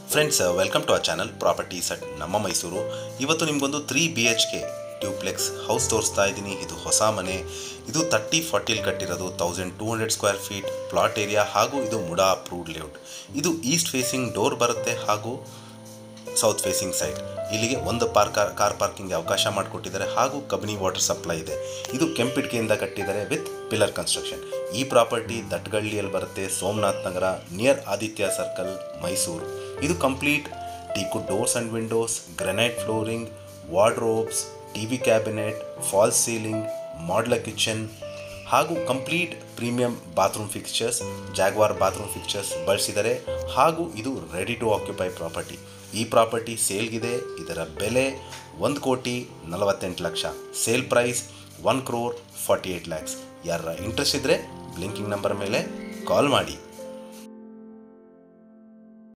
friends welcome to uh channel properties at ನಮ್ಮ ಮೈಸೂರು ಇವತ್ತು ನಿಮಗೊಂದು three B H K duplex house ತೋರಿಸ್ತಾ ಇದ್ದೀನಿ ಇದು ಹೊಸ ಮನೆ ಇದು ತರ್ಟಿ ಫಾರ್ಟಿಲಿ ಕಟ್ಟಿರೋದು thousand two hundred square feet plot area ಹಾಗೂ ಇದು ಮುಡಾ ಅಪ್ರೂವ್ಡ್ ಲೇಔಟ್ ಇದು ಈಸ್ಟ್ ಫೇಸಿಂಗ್ ಡೋರ್ ಬರುತ್ತೆ ಹಾಗೂ ಸೌತ್ ಫೇಸಿಂಗ್ ಸೈಡ್ ಇಲ್ಲಿಗೆ ಒಂದು ಪಾರ್ ಕಾರ್ ಕಾರ್ ಪಾರ್ಕಿಂಗ್ ಅವಕಾಶ ಮಾಡಿಕೊಟ್ಟಿದ್ದಾರೆ ಹಾಗೂ ಕಬಿನಿ ವಾಟರ್ ಸಪ್ಲೈ ಇದೆ ಇದು ಕೆಂಪಿಟ್ಕೆಯಿಂದ ಕಟ್ಟಿದ್ದಾರೆ ವಿತ್ ಪಿಲ್ಲರ್ ಕನ್ಸ್ಟ್ರಕ್ಷನ್ ಈ ಪ್ರಾಪರ್ಟಿ ದಟ್ಗಳ್ಳಿಯಲ್ಲಿ ಬರುತ್ತೆ ಸೋಮನಾಥ್ ನಗರ ನಿಯರ್ ಆದಿತ್ಯ ಸರ್ಕಲ್ ಮೈಸೂರು ಇದು complete teakwood doors and windows granite flooring wardrobes T V cabinet false ceiling modular kitchen ಹಾಗೂ complete premium bathroom fixtures Jaguar bathroom fixtures ಬಳಸಿದ್ದಾರೆ ಹಾಗೂ ಇದು ರೆಡಿ ಟು ಆಕ್ಯುಪೈ ಪ್ರಾಪರ್ಟಿ ಈ property ಸೇಲ್ಗಿದೆ ಇದರ ಬೆಲೆ ಒಂದು ಕೋಟಿ ನಲವತ್ತೆಂಟು ಲಕ್ಷ sale price one crore forty eight lakhs ಯಾರ ಇಂಟ್ರೆಸ್ಟ್ ಇದ್ದರೆ ಬ್ಲಿಂಕಿಂಗ್ ನಂಬರ್ ಮೇಲೆ ಕಾಲ್ ಮಾಡಿ